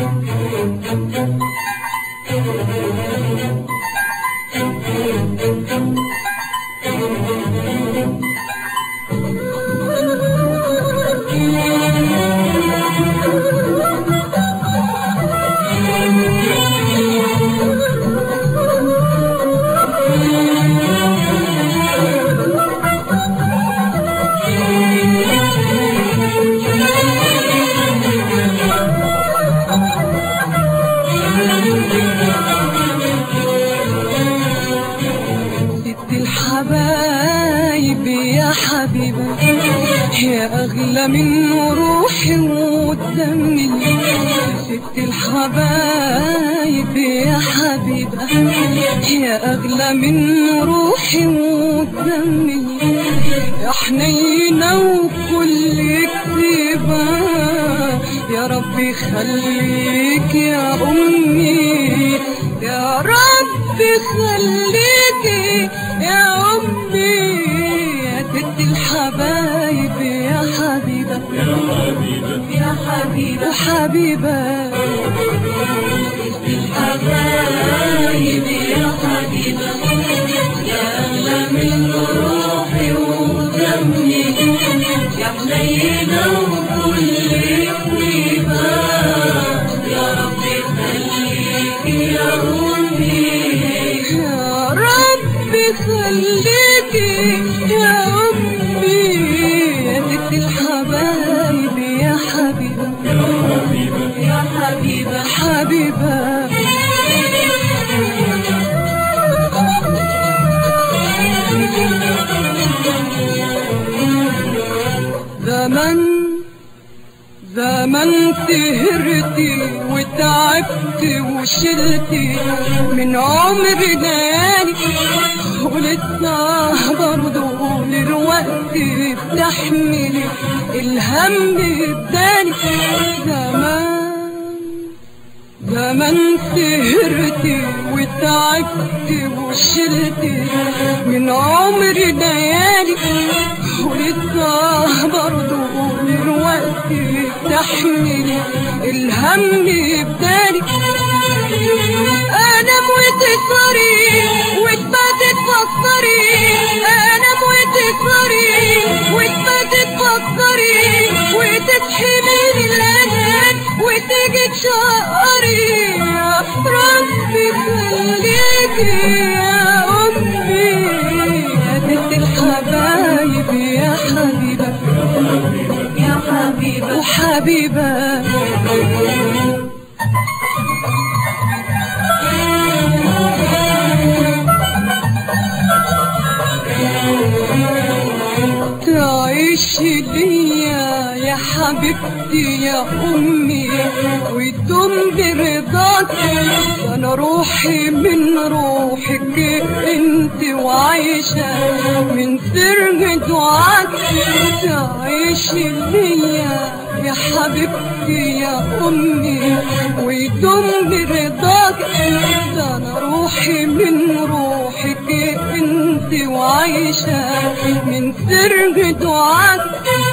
ست الحبايب يا حبيبة يا أغلى من روحي ودمي ست الحبايب يا حبيبة يا أغلى من روحي ودمي يا حنينة وكل كتيبة يا ربي خليك يا أمي يا ربي خليكي يا أمي يا ست الحبايب يا حبيبة يا حبيبة وحبيبة ست الحبايب يا حبيبة يا أغلى من روحي ودمي يا حنينة وكل طيبة يا ربي خليكي يا أمي يا ربي خليكي يا أمي يا ست الحبايب يا حبيبة يا حبيبة حبيبة زمن زمن سهرتي وتعبت وشلتي من عمري ليالي ولسه برضه دلوقتي بتحملي الهم التاني زمان زمان سهرتي وتعبت وشلتي من عمري ليالي ولسه برضه دلوقتي تحملي الهم بدالي انا وتسهري وتبات تفكري انا وتسهري وتبات تفكري وتصحي من الانام وتيجي تشقري يا ربي خليكي يا امي يا ست الحبايب يا حبيبه يا حبيبه وحبيبه تعيش ليا يا حبيبتي يا امي وتدوم برضاك انا روحي من روحك انت وعايشه من سر دعاك تعيش ليا يا حبيبتي يا امي ويدوم برضاك ده انا روحي من روحك انت وعايشه من سر دعاك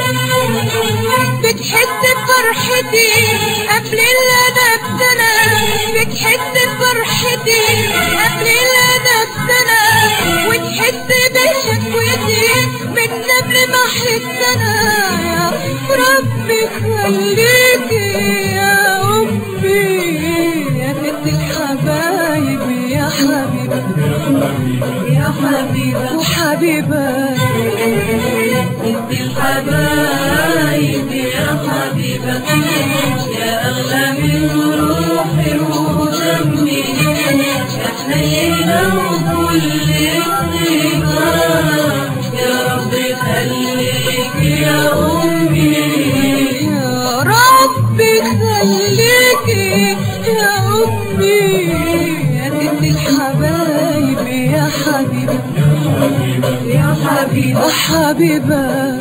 بتحس بفرحتي قبل اللي انا بسنة بتحس بفرحتي قبل اللي انا بسنة وتحس بشكوتي من قبل ما احس انا يا ربي خليكي يا امي يا ست الحبايب يا حبيبه يا حبيبه وحبيبه ست الحبايب يا حبيبة يا أغلى من روحي ودمي يا حنينة وكل طيبة يا ربي خليك يا أمي يا ربي خليكي يا أمي يا ست الحبايب يا حبيبة يا حبيبة حبيبة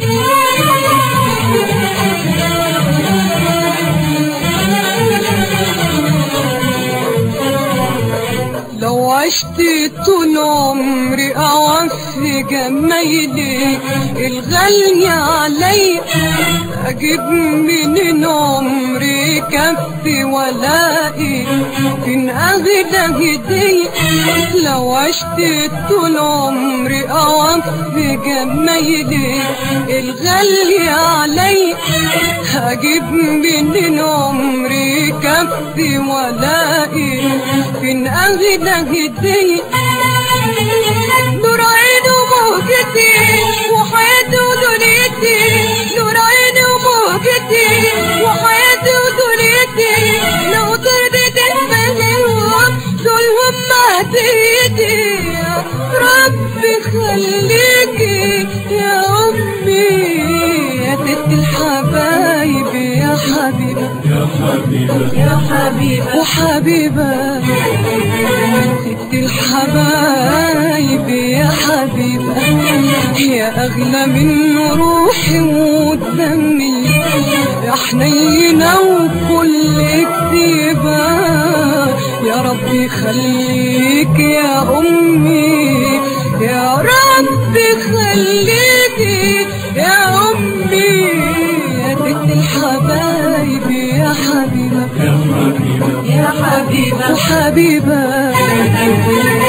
لو عشت طول عمري أوفي جمايلي الغالية علي هجيب منين عمري كفي ولائي فين اغلى هدية لو عشت طول عمري اقف بجمايلي الغالي علي هجيب منين عمري كفي ولائي فين اغلى هدية نور عيني وموجتي وحياتي ودنيتي نور عيني وموجتي وحياتي ودنيتي لو ترضيت المليون دولهم هديتي يا ربي خليكي يا أمي يا ست الحبايب يا حبيبة يا حبيبة يا حبيبة وحبيبة ست الحبايب يا حبيبة يا أغلى من روحي ودمي يا حنينة وكل كتيبة يا ربي خليك يا أمي يا ربي خليكي يا أمي يا ست الحبايب يا حبيبة يا حبيبة يا حبيبة وحبيبة